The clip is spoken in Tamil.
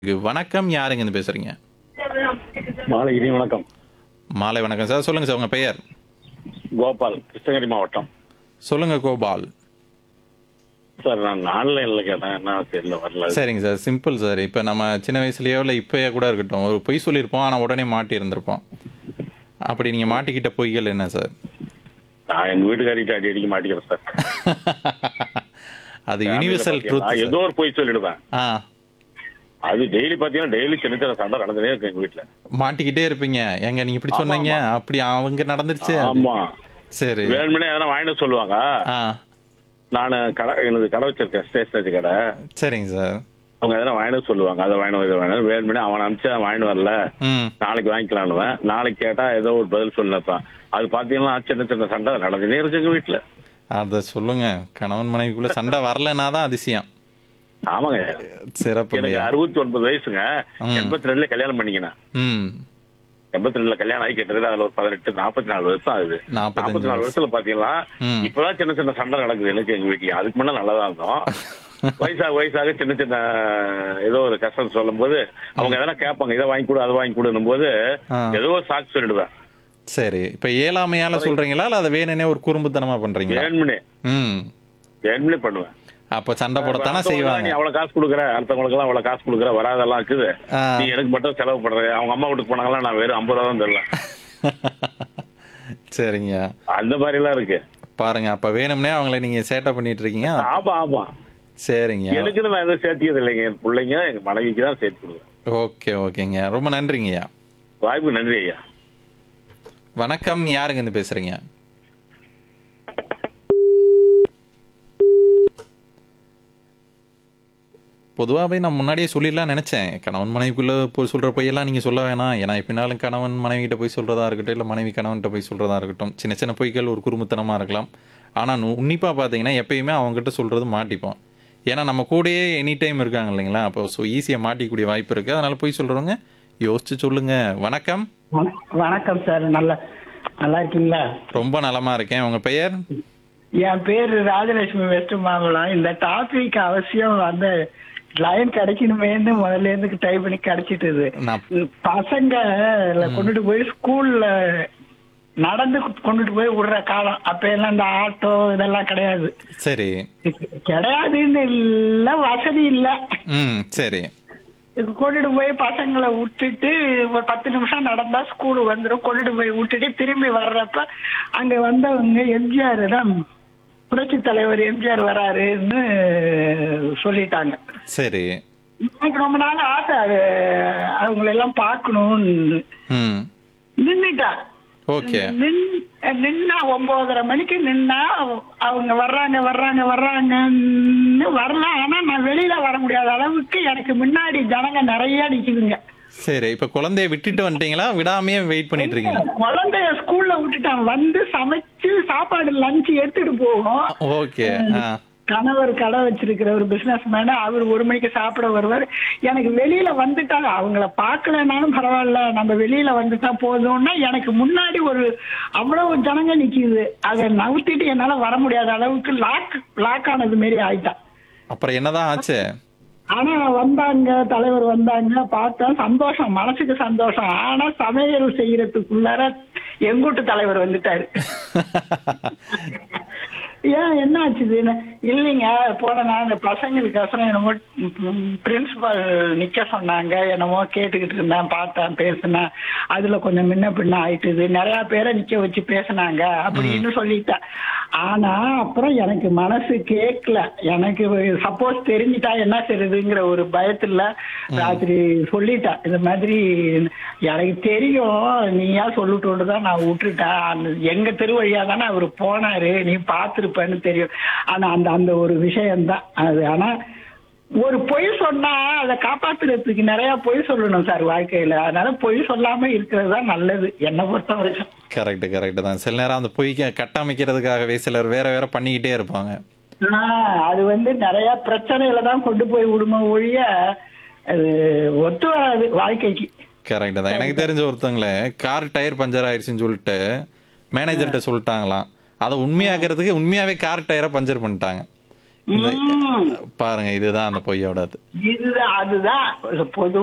வணக்கம் யாருங்க இருந்து பேசுறீங்க மாலை இனி வணக்கம் மாலை வணக்கம் சார் சொல்லுங்க சார் உங்க பெயர் கோபால் கிருஷ்ணகிரி மாவட்டம் சொல்லுங்க கோபால் சார் நான் ஆன்லைன்ல கேட்டேன் என்ன தெரியல வரல சரிங்க சார் சிம்பிள் சார் இப்போ நம்ம சின்ன வயசுலயோ இல்லை இப்போயே கூட இருக்கட்டும் ஒரு பொய் சொல்லியிருப்போம் ஆனால் உடனே மாட்டி இருந்திருப்போம் அப்படி நீங்கள் மாட்டிக்கிட்ட பொய்கள் என்ன சார் நான் எங்க வீட்டுக்காரிட்ட அடி அடிக்க மாட்டேங்கிறேன் சார் அது யூனிவர்சல் நான் ட்ரூத் ஏதோ ஒரு பொய் சொல்லிடுவேன் ஆ அது டெய்லி பாத்தீங்கன்னா டெய்லி சின்ன சின்ன சண்டை நடந்துனே இருக்கு எங்க வீட்டுல மாட்டிக்கிட்டே இருப்பீங்க எங்க நீங்க இப்படி சொன்னீங்க அப்படி அவங்க நடந்துருச்சு ஆமா சரி வேணுமனே எதனா வாங்கிட்டு சொல்லுவாங்க ஆ நான் கடை எனது கடை வச்சிருக்கேன் ஸ்டேஷனரி கடை சரிங்க சார் அவங்க எதனா வாங்கிட்டு சொல்லுவாங்க அதை வாங்கிட்டு இதை வாங்கிட்டு வேணுமனே அவன் அனுப்பிச்சு அவன் வாங்கிட்டு வரல ம் நாளைக்கு வாங்கிக்கலான்னுவேன் நாளைக்கு கேட்டா ஏதோ ஒரு பதில் சொல்லப்பா அது பாத்தீங்கன்னா சின்ன சின்ன சண்டை நடந்துனே இருக்கு எங்க வீட்டுல அதை சொல்லுங்க கணவன் மனைவிக்குள்ள சண்டை வரலன்னா தான் அதிசயம் ஆமாங்க சிறப்பு எனக்கு அறுபத்தி ஒன்பது வயசுங்க ம். எண்பத்தி ரெண்டுல கல்யாணம் பண்ணிக்கினேன் ம் எண்பத்தி ரெண்டுல கல்யாணம் ஆகி கிட்டத்தட்ட அதுல ஒரு பதினெட்டு நாற்பத்தி நாலு வருஷம் ஆகுது நாற்பத்தஞ்சு நாற்பத்தி நாலு வருஷத்துல பாத்தீங்கன்னா ம். இப்பதான் சின்ன சின்ன சண்டை நடக்குது எனக்கு எங்க வீட்டுல அதுக்கு முன்ன நல்லதா இருந்தோம் வயசாக வயசாக சின்ன சின்ன ஏதோ ஒரு கஷ்டம் சொல்லும் போது அவங்க எதனா கேட்பாங்க இதை வாங்கி கொடு அதை வாங்கி கொடுன்னும் போது ஆ. ஏதோ ஒரு சாக்கு சொல்லிடுவேன் சரி இப்ப ஏழாமையால சொல்றீங்களா இல்ல அதை வேணுனே ஒரு குறும்புத்தனமா பண்றீங்களா வேணுமனே ம் வேணுமனே பண்ணுவேன் அப்ப சண்டை போடத்தானே அடுத்தவங்க செய்வாங்க நீ அவ்வளவு காசு கொடுக்குற அடுத்தவங்களுக்கு எல்லாம் அவ்வளவு காசு கொடுக்குற வராதெல்லாம் இருக்குது ஆ. நீ எனக்கு மட்டும் செலவு பண்ற அவங்க அம்மா வீட்டுக்கு போனாங்களா நான் வெறும் ஐம்பது ரூபா தான் தரல சரிங்க அந்த மாதிரி எல்லாம் இருக்கு பாருங்க அப்ப வேணும்னே அவங்கள நீங்க சேட்டை பண்ணிட்டு இருக்கீங்க ஆமா ஆமா சரிங்க எனக்குன்னு நான் எதுவும் சேர்த்தியது இல்லைங்க என் பிள்ளைங்க எங்க மனைவிக்கு தான் சேர்த்து கொடுக்குறேன் ஓகே ஓகேங்க ரொம்ப நன்றிங்கய்யா வாய்ப்பு நன்றி ஐயா வணக்கம் யாருங்க இருந்து பேசுறீங்க பொதுவாகவே நான் முன்னாடியே சொல்லிடலாம் நினச்சேன் கணவன் மனைவிக்குள்ளே போய் சொல்கிற பொய்யெல்லாம் நீங்கள் சொல்ல வேணாம் ஏன்னா எப்படினாலும் கணவன் மனைவிகிட்ட போய் சொல்கிறதா இருக்கட்டும் இல்லை மனைவி கணவன்கிட்ட போய் சொல்கிறதா இருக்கட்டும் சின்ன சின்ன பொய்கள் ஒரு குறும்புத்தனமாக இருக்கலாம் ஆனால் உன்னிப்பாக பார்த்தீங்கன்னா எப்பயுமே அவங்ககிட்ட சொல்கிறது மாட்டிப்போம் ஏன்னா நம்ம கூடயே எனி டைம் இருக்காங்க இல்லைங்களா அப்போ ஸோ ஈஸியாக மாட்டிக்கக்கூடிய வாய்ப்பு இருக்குது அதனால் போய் சொல்கிறவங்க யோசிச்சு சொல்லுங்கள் வணக்கம் வண- வணக்கம் சார் நல்லா நல்லா இருக்கீங்களா ரொம்ப நலமாக இருக்கேன் உங்கள் பெயர் என் பேரு ராஜலட்சுமி வெஸ்ட் மாம்பலம் இந்த டாபிக் அவசியம் அந்த லைன் கிடைக்கணுமேன்னு முதல்ல இருந்து டைப் பண்ணி கிடைச்சிட்டுது நான் பசங்க கொண்டுட்டு போய் ஸ்கூல்ல நடந்து கொண்டுட்டு போய் விடுற காலம் அப்ப எல்லாம் இந்த ஆட்டோ இதெல்லாம் கிடையாது சரி கிடையாதுன்னு இல்ல வசதி இல்ல ம் சரி இதுக்கு கொண்டுட்டு போய் பசங்களை விட்டுட்டு ஒரு பத்து நிமிஷம் நடந்தா ஸ்கூல் வந்துடும் கொண்டுட்டு போய் விட்டுட்டு திரும்பி வர்றப்ப அங்க வந்தவங்க எம்ஜிஆர் தான் புரட்சி தலைவர் எம்ஜிஆர் வராருன்னு சொல்லிட்டாங்க சரி எனக்கு ரொம்ப நாள் ஆசை அது அவங்களெல்லாம் பார்க்கணும்னு ம் நின்னுட்டா ஓகே நின்- நின்னா ஒன்பதரை மணிக்கு நின்னா அவங்க வர்றாங்க வர்றாங்க வர்றாங்கன்னு வரலாம் ஆனா நான் வெளியில வர முடியாத அளவுக்கு எனக்கு முன்னாடி ஜனங்க நிறைய நிக்குதுங்க சரி இப்ப குழந்தைய விட்டுட்டு வந்துட்டீங்களா விடாமையே வெயிட் பண்ணிட்டு இருக்கீங்களா குழந்தைய ஸ்கூல்ல விட்டுட்டான் வந்து சமைச்சு சாப்பாடு லஞ்ச் எடுத்துட்டு போகும் ஓகே ஆ கணவர் கடை வச்சிருக்கிற ஒரு பிசினஸ் மேன அவர் ஒரு மணிக்கு சாப்பிட வருவார் எனக்கு வெளியில வந்துட்டாங்க அவங்கள பார்க்கலனாலும் பரவாயில்ல நம்ம வெளியில வந்துட்டா போதும்னா எனக்கு முன்னாடி ஒரு அவ்வளவு ஜனங்க நிக்குது அதை நவுத்திட்டு என்னால வர முடியாத அளவுக்கு லாக் லாக் ஆனது மாரி ஆயிட்டான் அப்புறம் என்னதான் ஆச்சு ஆனா வந்தாங்க தலைவர் வந்தாங்க பார்த்தா சந்தோஷம் மனசுக்கு சந்தோஷம் ஆனா சமையல் செய்யறதுக்குள்ளார எங்கூட்டு தலைவர் வந்துட்டாரு ஏன் என்ன ஆச்சுதுன்னு இல்லைங்க போன நான் இந்த பசங்களுக்கோசரம் என்னமோ பிரின்சிபால் நிக்க சொன்னாங்க என்னமோ கேட்டுக்கிட்டு இருந்தேன் பார்த்தேன் பேசினேன் அதுல கொஞ்சம் முன்ன பின்ன ஆயிட்டுது நிறைய பேரை நிக்க வச்சு பேசினாங்க அப்படின்னு சொல்லிட்டேன் ஆனா அப்புறம் எனக்கு மனசு கேட்கல எனக்கு சப்போஸ் தெரிஞ்சிட்டா என்ன செய்யுதுங்கிற ஒரு பயத்துல ராத்திரி சொல்லிட்டேன் இந்த மாதிரி எனக்கு தெரியும் நீயா சொல்லிட்டு தான் நான் விட்டுட்டேன் அந்த எங்க தெரு வழியா தானே அவர் போனாரு நீ பார்த்திருப்பேன்னு தெரியும் ஆனா அந்த அந்த ஒரு விஷயம்தான் அது ஆனா ஒரு பொய் சொன்னா அதை காப்பாத்துறதுக்கு நிறைய பொய் சொல்லணும் சார் வாழ்க்கையில அதனால பொய் சொல்லாம இருக்கிறது தான் நல்லது என்னை பொறுத்த வரைக்கும் கரெக்ட் கரெக்ட் தான் சில நேரம் அந்த பொய்க்க கட்டமைக்கிறதுக்காகவே சிலர் வேற வேற பண்ணிக்கிட்டே இருப்பாங்க ஆஹ் அது வந்து நிறைய பிரச்சனையில தான் கொண்டு போய் விடுமோ ஒழிய அது ஒத்து வராது வாழ்க்கைக்கு கரெக்ட் தான் எனக்கு தெரிஞ்ச ஒருத்தவங்களே கார் டயர் பஞ்சர் ஆயிடுச்சுன்னு சொல்லிட்டு மேனேஜர்கிட்ட சொல்லிட்டாங்களாம் அதை உண்மையாக்குறதுக்கு உண்மையாவே கார் டயரை பஞ்சர் பண்ணிட்டாங்க ம். பாருங்க இதுதான் அந்த பொய்யோட அது இதுதான் அதுதான் பொது